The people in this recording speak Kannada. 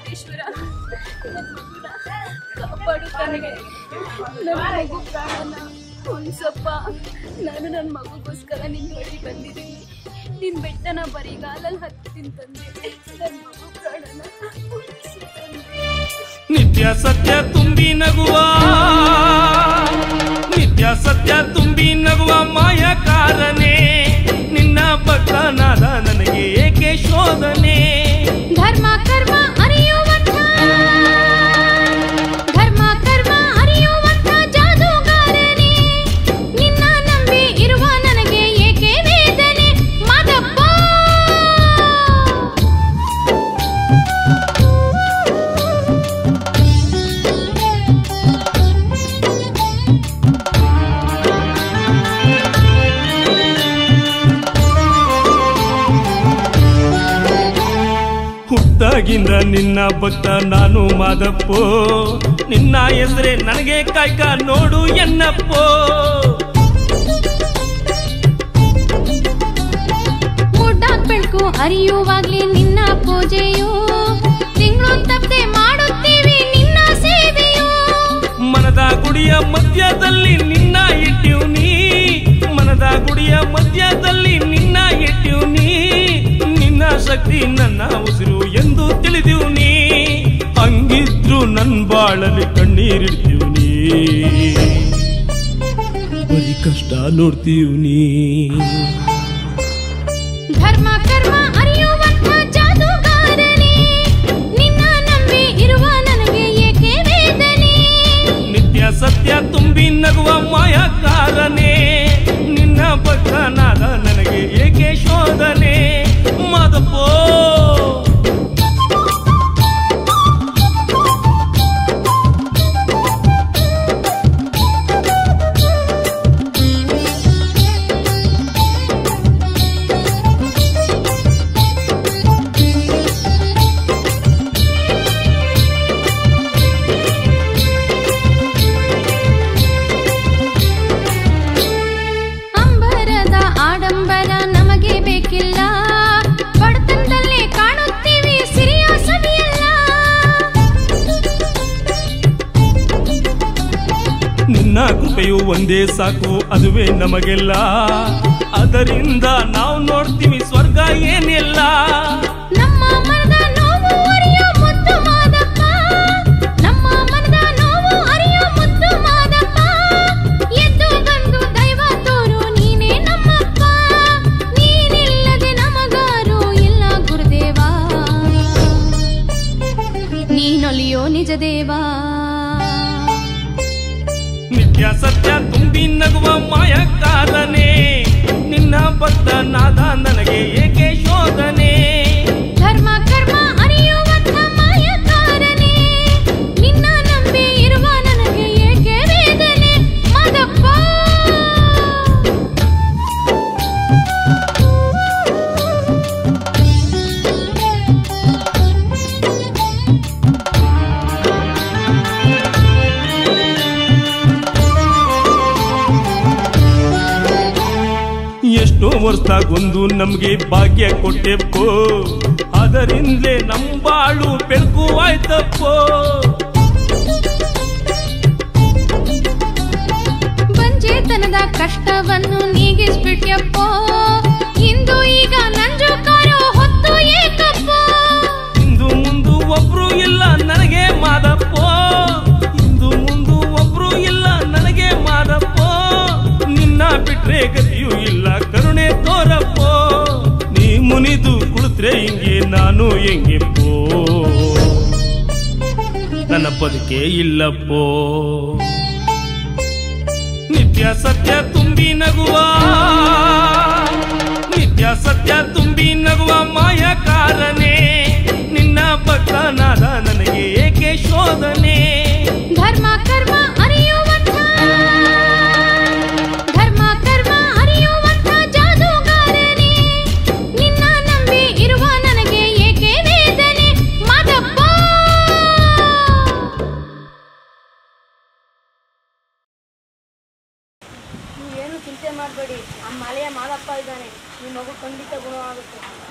ವೆಂಕಟೇಶ್ವರ ನನ್ನ ಮಗುನ ಕಾಪಾಡು ನನಗೆ ನನ್ನ ಮಗು ಪ್ರಾಣನ ಉಳಿಸಪ್ಪ ನಾನು ನನ್ನ ಮಗುಗೋಸ್ಕರ ನಿನ್ನ ಬಳಿ ಬಂದಿದ್ದೀನಿ ನಿನ್ನ ಬೆಟ್ಟನ ಬರಿಗಾಲಲ್ಲಿ ಹತ್ತೀನಿ ತಂದೆ ನನ್ನ ಮಗು ಪ್ರಾಣನ ಉಳಿಸು ತಂದೆ ನಿತ್ಯ ಸತ್ಯ ತುಂಬಿ ನಗುವ ನಿತ್ಯ ಸತ್ಯ ತುಂಬಿ ನಗುವ ಮಾಯಕಾರನೇ ನಿನ್ನ ಭಕ್ತನಾದ ನನಗೆ ಏಕೆ ಶೋಧನೆ ಧರ್ಮ ಕರ್ಮ ಅರಿಯುವಂಥ ಧರ್ಮ ಕರ್ಮ ಅರಿಯುವಂಥ ಜಾದೂಗಾರನೇ ನಿನ್ನ ನಂಬಿ ಇರುವ ನನಗೆ ಏಕೆ ವೇದನೆ ಮಾದಪ್ಪ ಹುಟ್ಟಾಗಿಂದ ನಿನ್ನ ಭಕ್ತ ನಾನು ಮಾದಪ್ಪೋ ನಿನ್ನ ಹೆಸರೇ ನನಗೆ ಕಾಯ್ಕ ನೋಡು ಎನ್ನಪ್ಪೋ ಮೂಡ್ನಾಕ್ ಬೆಳಕು ಹರಿಯುವಾಗ್ಲೇ ನಿನ್ನ ಪೂಜೆಯು ತಿಂಗಳು ತಪ್ಪದೆ ಮಾಡುತ್ತೀವಿ ನಿನ್ನ ಸೇವೆಯು ಮನದ ಗುಡಿಯ ಮಧ್ಯದಲ್ಲಿ ನಿನ್ನ ಇಟ್ಟಿವ್ ನೀ ಮನದ ಗುಡಿಯ ಮಧ್ಯದಲ್ಲಿ ನಿನ್ನ ಇಟ್ಟಿವ್ ನೀ ನಿನ್ನ ಶಕ್ತಿ ನನ್ನ ಉಸಿರು ಎಂದು ತಿಳಿದಿವ್ ನೀ ಹಂಗಿದ್ರು ನನ್ ಬಾಳಲ್ಲಿ ಕಣ್ಣೀರಿಡ್ತೀವ್ ನೀ ಬರೀ ಕಷ್ಟ ನೋಡ್ತೀವ್ ನೀ ಧರ್ಮ ಕರ್ಮ ಅರಿಯುವಂಥ ಜಾದೂಗಾರನೇ ನಿನ್ನ ನಂಬಿ ಇರುವ ನನಗೆ ಏಕೆ ವೇದನೆ ನಿತ್ಯ ಸತ್ಯ ತುಂಬಿ ನಗುವ ಮಾಯಕಾರನೇ ನಿನ್ನ ಭಕ್ತನಾದ ನನಗೆ ಏಕೆ ಶೋಧನೆ ಮಾದಪ್ಪೋ ಅಂಬರದ ಆಡಂಬರ ನಮಗೆ ಬೇಕಿಲ್ಲ ಬಡತನದಲ್ಲೇ ಕಾಣುತ್ತೀವಿ ಸಿರಿಯ ಸವಿಯಲ್ಲ ನಿನ್ನ ಕೃಪೆಯು ಒಂದೇ ಸಾಕು ಅದುವೇ ನಮಗೆಲ್ಲ ಅದರಿಂದ ನಾವು ನೋಡ್ತೀವಿ ಸ್ವರ್ಗ ಏನಿಲ್ಲ ನಮ್ಮ ಮನದ ನೋವು ಅರಿಯೋ ಮುದ್ದು ಮಾದಪ್ಪ ನಮ್ಮ ಮನದ ನೋವು ಅರಿಯೋ ಮುದ್ದು ಮಾದಪ್ಪ ಎದ್ದು ಬಂದು ದೈವ ತೋರು ನೀನೇ ನಮ್ಮಪ್ಪ ನೀನಿಲ್ಲದೆ ನಮಗಾರು ಇಲ್ಲ ಗುರುದೇವ ನೀನೊಲಿಯೋ ನಿಜ ದೇವಾ ನಿತ್ಯ ಸತ್ಯ ತುಂಬಿ ನಗುವ ಮಾಯಕಾರನೇ ನಿನ್ನ ಭಕ್ತನಾದ ನನಗೆ ಏಕೆ ಶೋಧನೆ ಧರ್ಮ ಕರ್ಮ ಅರಿಯುವಂಥ ಮಾಯಕಾರನೇ ನಿನ್ನ ನಂಬಿ ಇರುವ ನನಗೆ ಏಕೆ ವೇದನೆ ಮಾದಪ್ಪ ಎಷ್ಟೋ ವರ್ಷದಾಗೊಂದು ನಮ್ಗೆ ಭಾಗ್ಯ ಕೊಟ್ಟೆಪ್ಪೋ ಅದರಿಂದಲೇ ನಂಬಾಳು ಬೆಳಕು ಆಯ್ತಪ್ಪೋ ಬಂಜೇತನದ ಕಷ್ಟವನ್ನು ನೀಗಿಸ್ಬಿಟ್ಯಪ್ಪೋ ಇಂದು ಈಗ ನಂಜುಕಾರೋ ಹೊತ್ತು ಏಕಪ್ಪೋ ಇಂದು ಮುಂದು ಒಬ್ರು ಇಲ್ಲ ನನಗೆ ಮಾದಪ್ಪೋ ಇಂದು ಮುಂದು ಒಬ್ರು ಇಲ್ಲ ನನಗೆ ಮಾದಪ್ಪೋ ನಿನ್ನ ಬಿಟ್ರೆ ಗತಿಯೂ ಇಲ್ಲ ಕರುಣೆ ತೋರಪ್ಪೋ ನೀ ಮುನಿದು ಕುಳಿತ್ರೆ ಹಿಂಗೆ ನಾನು ಹೆಂಗೆಪ್ಪೋ ನನ್ನ ಬದುಕೆ ಇಲ್ಲಪ್ಪೋ ನಿತ್ಯ ಸತ್ಯ ತುಂಬಿ ನಗುವ ನಿತ್ಯ ಸತ್ಯ ತುಂಬಿ ನಗುವ ಮಾಯಕಾರನೇ ನಿನ್ನ ಭಕ್ತನಾದ ನನಗೆ ಏಕೆ ಶೋಧನೆ ಧರ್ಮ ಕರ್ಮ ಅರಿಯುವಂಥ ಧರ್ಮ ಕರ್ಮ ಅರಿಯುವಂಥ ಜಾದೂಗಾರನೇ ನಿನ್ನ ನಂಬಿ ಇರುವ ನನಗೆ ಏಕೆ ವೇದನೆ ಮಾದಪ್ಪ ನೀವೇನು ಚಿಂತೆ ಮಾಡಬೇಡಿ ಆ ಮಲೆಯ ಮಾದಪ್ಪ ಇದ್ದಾನೆ ನಿಮ್ಮ ಮಗು ಖಂಡಿತ ಗುಣವಾಗುತ್ತೆ